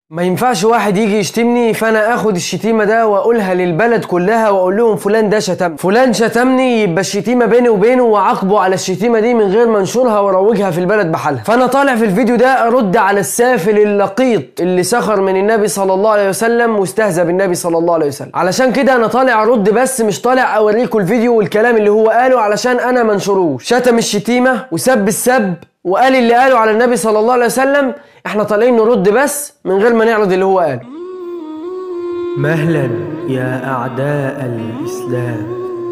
ما ينفعش واحد يجي يشتمني فانا اخد الشتيمه ده واقولها للبلد كلها واقول لهم فلان ده شتم فلان شتمني يبقى الشتيمه بيني وبينه واعاقبه على الشتيمه دي من غير ما انشرها واروجها في البلد بحالها فانا طالع في الفيديو ده ارد على السافل اللقيط اللي سخر من النبي صلى الله عليه وسلم واستهزأ بالنبي صلى الله عليه وسلم علشان كده انا طالع ارد بس مش طالع اوريكم الفيديو والكلام اللي هو قاله علشان انا منشروش شتم الشتيمه وسب السب وقال اللي قاله على النبي صلى الله عليه وسلم احنا طالعين نرد بس من غير ما نعرض اللي هو قاله مهلا يا أعداء الإسلام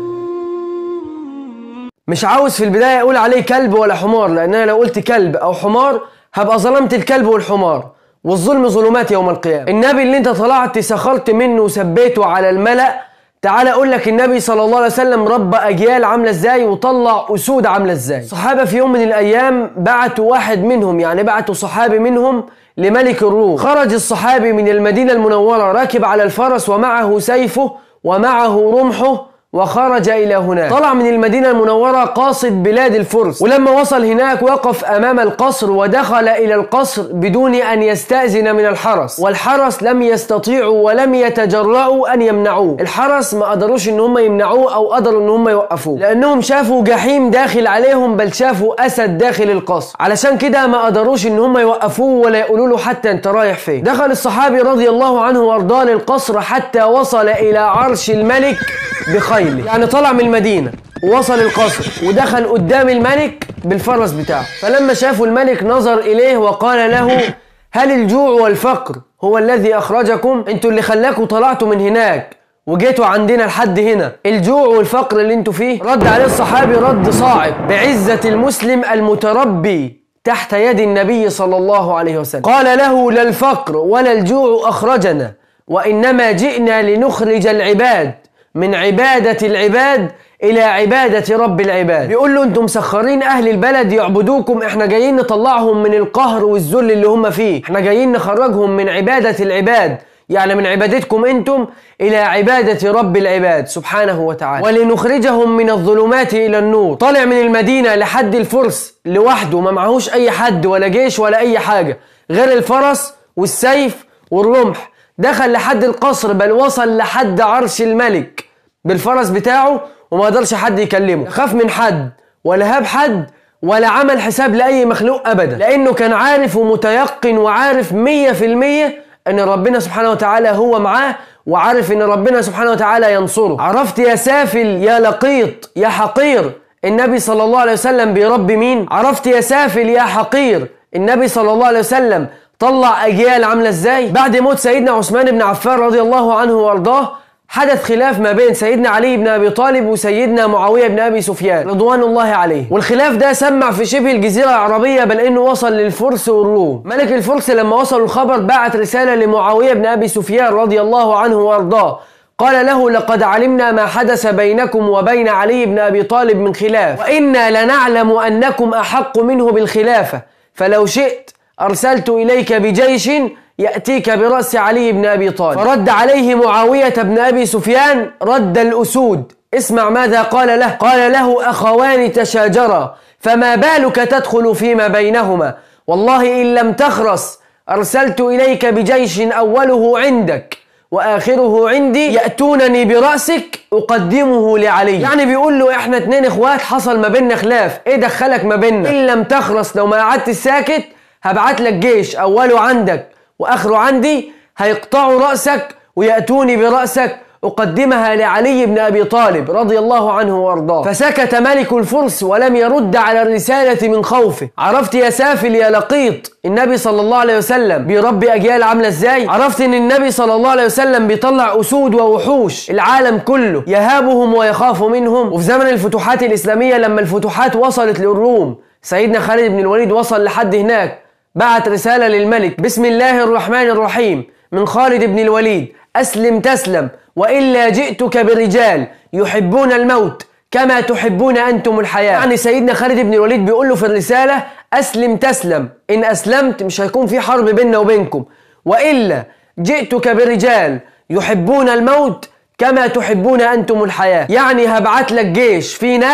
مش عاوز في البداية أقول عليه كلب ولا حمار لأن أنا لو قلت كلب أو حمار هبقى ظلمت الكلب والحمار والظلم ظلمات يوم القيامة النبي اللي انت طلعت سخرت منه وسبيته على الملأ تعال اقول لك النبي صلى الله عليه وسلم ربى اجيال عامله ازاي وطلع اسود عامله ازاي صحابه في يوم من الايام بعتوا واحد منهم يعني بعتوا صحابي منهم لملك الروم خرج الصحابي من المدينه المنوره راكب على الفرس ومعه سيفه ومعه رمحه وخرج إلى هناك طلع من المدينة المنورة قاصد بلاد الفرس ولما وصل هناك وقف أمام القصر ودخل إلى القصر بدون أن يستأذن من الحرس والحرس لم يستطيعوا ولم يتجرؤوا أن يمنعوه الحرس ما قدروش إن هم يمنعوه أو قدروا إن هم يوقفوه لأنهم شافوا جحيم داخل عليهم بل شافوا أسد داخل القصر علشان كده ما قدروش إن هم يوقفوه ولا يقولوا له حتى أنت رايح فين دخل الصحابي رضي الله عنه وارضاه للقصر حتى وصل إلى عرش الملك بخيله يعني طلع من المدينة ووصل القصر ودخل قدام الملك بالفرس بتاعه فلما شافوا الملك نظر إليه وقال له هل الجوع والفقر هو الذي أخرجكم انتوا اللي خلاكوا طلعتوا من هناك وجيتوا عندنا لحد هنا الجوع والفقر اللي انتوا فيه رد عليه الصحابي رد صاعق بعزة المسلم المتربي تحت يد النبي صلى الله عليه وسلم قال له لا الفقر ولا الجوع أخرجنا وإنما جئنا لنخرج العباد من عبادة العباد إلى عبادة رب العباد بيقول له انتم مسخرين أهل البلد يعبدوكم احنا جايين نطلعهم من القهر والذل اللي هم فيه احنا جايين نخرجهم من عبادة العباد يعني من عبادتكم انتم الى عبادة رب العباد سبحانه وتعالى ولنخرجهم من الظلمات الى النور طالع من المدينة لحد الفرس لوحده ما معهوش اي حد ولا جيش ولا اي حاجة غير الفرس والسيف والرمح دخل لحد القصر بل وصل لحد عرش الملك بالفرس بتاعه وما قدرش حد يكلمه خاف من حد ولا هاب حد ولا عمل حساب لأي مخلوق أبدا لأنه كان عارف ومتيقن وعارف مية في المية أن ربنا سبحانه وتعالى هو معاه وعارف أن ربنا سبحانه وتعالى ينصره عرفت يا سافل يا لقيط يا حقير النبي صلى الله عليه وسلم بيربي مين عرفت يا سافل يا حقير النبي صلى الله عليه وسلم طلع أجيال عاملة إزاي بعد موت سيدنا عثمان بن عفان رضي الله عنه وأرضاه حدث خلاف ما بين سيدنا علي بن ابي طالب وسيدنا معاويه بن ابي سفيان رضوان الله عليه والخلاف ده سمع في شبه الجزيره العربيه بل انه وصل للفرس والروم ملك الفرس لما وصلوا الخبر بعت رساله لمعاويه بن ابي سفيان رضي الله عنه وارضاه قال له لقد علمنا ما حدث بينكم وبين علي بن ابي طالب من خلاف وانا لنعلم انكم احق منه بالخلافه فلو شئت ارسلت اليك بجيش يأتيك برأس علي بن أبي طالب فرد عليه معاوية بن أبي سفيان رد الأسود اسمع ماذا قال له قال له أخوان تشاجرا فما بالك تدخل فيما بينهما والله إن لم تخرس أرسلت إليك بجيش أوله عندك وآخره عندي يأتونني برأسك أقدمه لعلي يعني بيقول له إحنا اتنين إخوات حصل ما بيننا خلاف إيه دخلك ما بيننا إن لم تخرس لو ما قعدت ساكت هبعت لك جيش أوله عندك وآخره عندي هيقطعوا رأسك ويأتوني برأسك أقدمها لعلي بن أبي طالب رضي الله عنه وارضاه فسكت ملك الفرس ولم يرد على الرسالة من خوفه عرفت يا سافل يا لقيط النبي صلى الله عليه وسلم بيربي أجيال عاملة إزاي عرفت إن النبي صلى الله عليه وسلم بيطلع أسود ووحوش العالم كله يهابهم ويخاف منهم وفي زمن الفتوحات الإسلامية لما الفتوحات وصلت للروم سيدنا خالد بن الوليد وصل لحد هناك بعت رسالة للملك بسم الله الرحمن الرحيم من خالد بن الوليد أسلم تسلم وإلا جئتك برجال يحبون الموت كما تحبون أنتم الحياة يعني سيدنا خالد بن الوليد بيقول له في الرسالة أسلم تسلم إن أسلمت مش هيكون في حرب بيننا وبينكم وإلا جئتك برجال يحبون الموت كما تحبون أنتم الحياة يعني هبعت لك جيش في ناس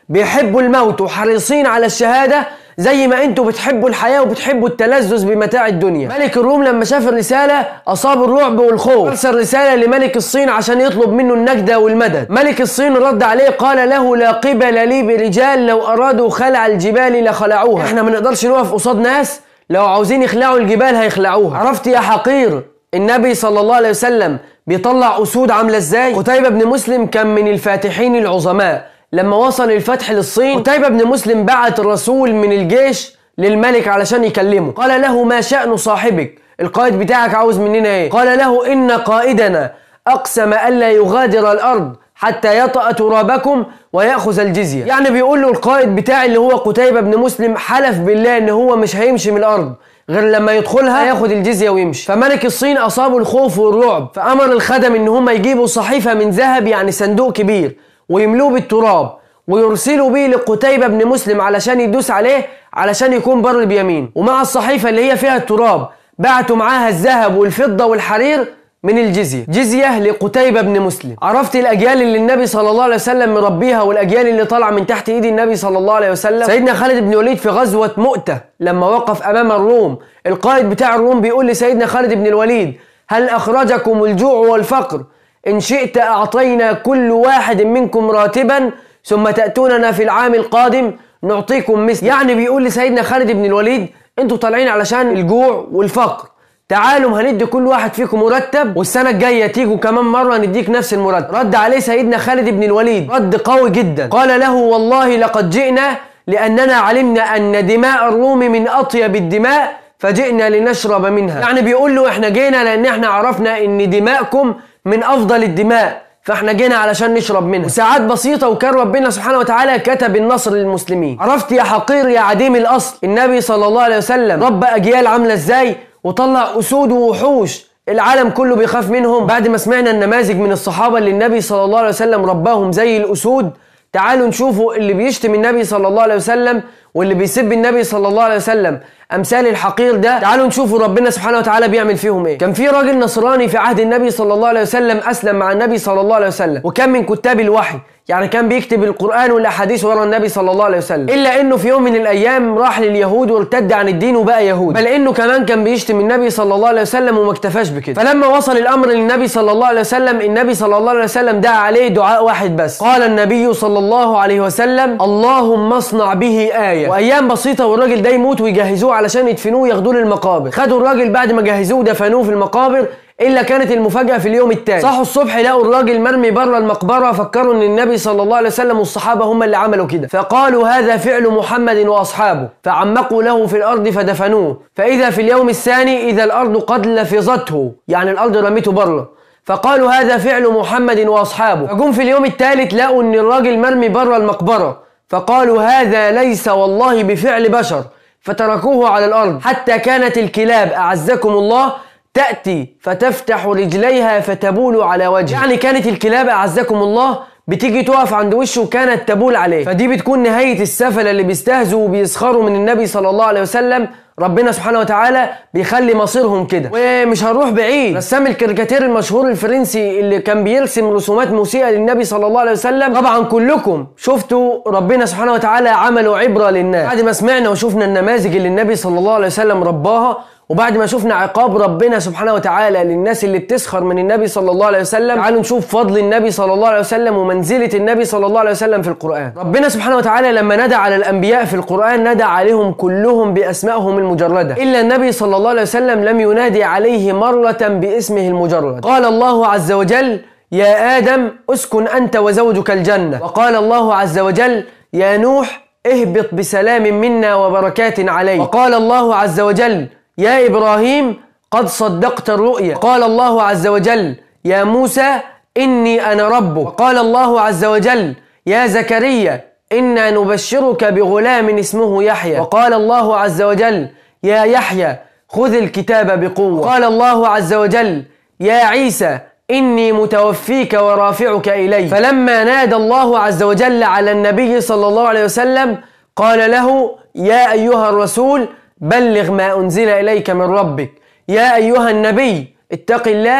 بيحبوا الموت وحريصين على الشهادة زي ما انتوا بتحبوا الحياة وبتحبوا التلذذ بمتاع الدنيا ملك الروم لما شاف الرسالة أصاب الرعب والخوف أرسل رسالة لملك الصين عشان يطلب منه النجدة والمدد ملك الصين رد عليه قال له لا قبل لي برجال لو أرادوا خلع الجبال لخلعوها احنا ما نقدرش نقف قصاد ناس لو عاوزين يخلعوا الجبال هيخلعوها عرفت يا حقير النبي صلى الله عليه وسلم بيطلع أسود عاملة ازاي قتيبة بن مسلم كان من الفاتحين العظماء لما وصل الفتح للصين قتيبة بن مسلم بعت الرسول من الجيش للملك علشان يكلمه قال له ما شأن صاحبك القائد بتاعك عاوز مننا ايه قال له إن قائدنا أقسم ألا يغادر الأرض حتى يطأ ترابكم ويأخذ الجزية يعني بيقول له القائد بتاعي اللي هو قتيبة بن مسلم حلف بالله ان هو مش هيمشي من الأرض غير لما يدخلها ياخد الجزية ويمشي فملك الصين أصابه الخوف والرعب فأمر الخدم ان هم يجيبوا صحيفة من ذهب يعني صندوق كبير ويملوه بالتراب ويرسلوا بيه لقتيبة بن مسلم علشان يدوس عليه علشان يكون بر بيمين ومع الصحيفة اللي هي فيها التراب بعتوا معاها الذهب والفضة والحرير من الجزية جزية لقتيبة بن مسلم عرفت الأجيال اللي النبي صلى الله عليه وسلم مربيها والأجيال اللي طالعة من تحت إيد النبي صلى الله عليه وسلم سيدنا خالد بن وليد في غزوة مؤتة لما وقف أمام الروم القائد بتاع الروم بيقول لسيدنا خالد بن الوليد هل أخرجكم الجوع والفقر إن شئت أعطينا كل واحد منكم راتبا ثم تأتوننا في العام القادم نعطيكم مثل يعني بيقول لسيدنا خالد بن الوليد انتوا طالعين علشان الجوع والفقر تعالوا هندي كل واحد فيكم مرتب والسنة الجاية تيجوا كمان مرة نديك نفس المرتب رد عليه سيدنا خالد بن الوليد رد قوي جدا قال له والله لقد جئنا لأننا علمنا أن دماء الروم من أطيب الدماء فجئنا لنشرب منها يعني بيقول له احنا جينا لأن احنا عرفنا أن دماءكم من أفضل الدماء فاحنا جينا علشان نشرب منها وساعات بسيطة وكان ربنا سبحانه وتعالى كتب النصر للمسلمين عرفت يا حقير يا عديم الأصل النبي صلى الله عليه وسلم رب أجيال عاملة ازاي وطلع أسود ووحوش العالم كله بيخاف منهم بعد ما سمعنا النماذج من الصحابة اللي النبي صلى الله عليه وسلم رباهم زي الأسود تعالوا نشوفوا اللي بيشتم النبي صلى الله عليه وسلم واللي بيسب النبي صلى الله عليه وسلم امثال الحقير ده تعالوا نشوفوا ربنا سبحانه وتعالى بيعمل فيهم ايه كان في راجل نصراني في عهد النبي صلى الله عليه وسلم اسلم مع النبي صلى الله عليه وسلم وكان من كتاب الوحي يعني كان بيكتب القرآن والأحاديث ورا النبي صلى الله عليه وسلم إلا إنه في يوم من الأيام راح لليهود وارتد عن الدين وبقى يهود بل إنه كمان كان بيشتم النبي صلى الله عليه وسلم وما اكتفاش بكده فلما وصل الأمر للنبي صلى الله عليه وسلم النبي صلى الله عليه وسلم دعا عليه دعاء واحد بس قال النبي صلى الله عليه وسلم اللهم اصنع به آية وأيام بسيطة والراجل ده يموت ويجهزوه علشان يدفنوه وياخدوه للمقابر خدوا الراجل بعد ما جهزوه ودفنوه في المقابر الا كانت المفاجاه في اليوم التالي صحوا الصبح لقوا الراجل مرمي بره المقبره فكروا ان النبي صلى الله عليه وسلم والصحابه هم اللي عملوا كده فقالوا هذا فعل محمد واصحابه فعمقوا له في الارض فدفنوه فاذا في اليوم الثاني اذا الارض قد لفظته يعني الارض رميته بره فقالوا هذا فعل محمد واصحابه فجم في اليوم الثالث لقوا ان الراجل مرمي بره المقبره فقالوا هذا ليس والله بفعل بشر فتركوه على الارض حتى كانت الكلاب اعزكم الله تأتي فتفتح رجليها فتبول على وجهه يعني كانت الكلاب أعزكم الله بتيجي تقف عند وشه وكانت تبول عليه فدي بتكون نهاية السفلة اللي بيستهزوا وبيسخروا من النبي صلى الله عليه وسلم ربنا سبحانه وتعالى بيخلي مصيرهم كده ومش هنروح بعيد رسام الكاريكاتير المشهور الفرنسي اللي كان بيرسم رسومات مسيئة للنبي صلى الله عليه وسلم طبعا كلكم شفتوا ربنا سبحانه وتعالى عمله عبرة للناس بعد ما سمعنا وشفنا النماذج اللي النبي صلى الله عليه وسلم رباها وبعد ما شفنا عقاب ربنا سبحانه وتعالى للناس اللي بتسخر من النبي صلى الله عليه وسلم تعالوا نشوف فضل النبي صلى الله عليه وسلم ومنزلة النبي صلى الله عليه وسلم في القرآن ربنا سبحانه وتعالى لما ندى على الأنبياء في القرآن ندى عليهم كلهم بأسمائهم المجردة إلا النبي صلى الله عليه وسلم لم ينادي عليه مرة باسمه المجرد قال الله عز وجل يا آدم اسكن أنت وزوجك الجنة وقال الله عز وجل يا نوح اهبط بسلام منا وبركات عليك وقال الله عز وجل يا إبراهيم قد صدقت الرؤيا قال الله عز وجل يا موسى إني أنا ربك قال الله عز وجل يا زكريا إنا نبشرك بغلام اسمه يحيى وقال الله عز وجل يا يحيى خذ الكتاب بقوة قال الله عز وجل يا عيسى إني متوفيك ورافعك إلي فلما نادى الله عز وجل على النبي صلى الله عليه وسلم قال له يا أيها الرسول بلغ ما أنزل إليك من ربك يا أيها النبي اتق الله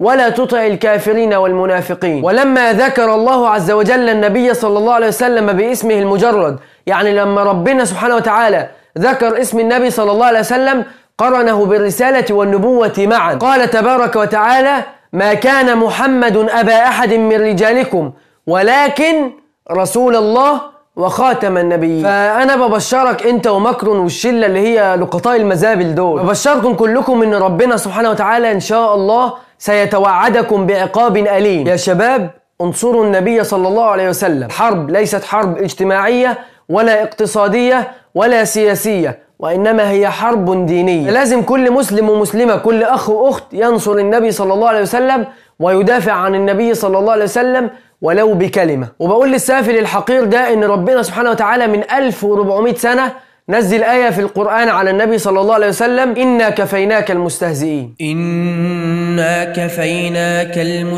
ولا تطع الكافرين والمنافقين ولما ذكر الله عز وجل النبي صلى الله عليه وسلم باسمه المجرد يعني لما ربنا سبحانه وتعالى ذكر اسم النبي صلى الله عليه وسلم قرنه بالرسالة والنبوة معا قال تبارك وتعالى ما كان محمد أبا أحد من رجالكم ولكن رسول الله وخاتم النبيين فأنا ببشرك أنت ومكرون والشلة اللي هي لقطاء المزابل دول ببشركم كلكم أن ربنا سبحانه وتعالى إن شاء الله سيتوعدكم بعقاب أليم يا شباب انصروا النبي صلى الله عليه وسلم حرب ليست حرب اجتماعية ولا اقتصادية ولا سياسية وإنما هي حرب دينية لازم كل مسلم ومسلمة كل أخ وأخت ينصر النبي صلى الله عليه وسلم ويدافع عن النبي صلى الله عليه وسلم ولو بكلمة وبقول للسافل الحقير ده إن ربنا سبحانه وتعالى من 1400 سنة نزل آية في القرآن على النبي صلى الله عليه وسلم إنا كفيناك المستهزئين إنا كفيناك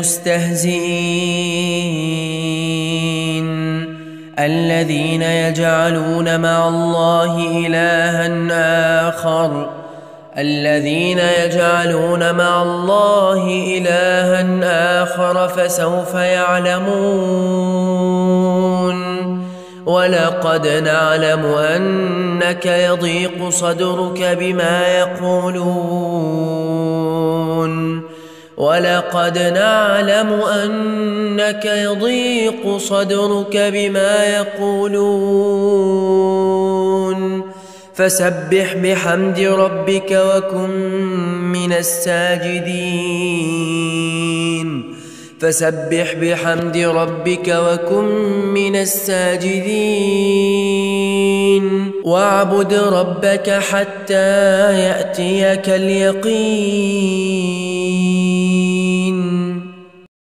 المستهزئين الذين يجعلون مع الله إلها آخر الذين يجعلون مع الله إلها آخر فسوف يعلمون ولقد نعلم أنك يضيق صدرك بما يقولون ولقد نعلم أنك يضيق صدرك بما يقولون فسبح بحمد ربك وكن من الساجدين فسبح بحمد ربك وكن من الساجدين واعبد ربك حتى يأتيك اليقين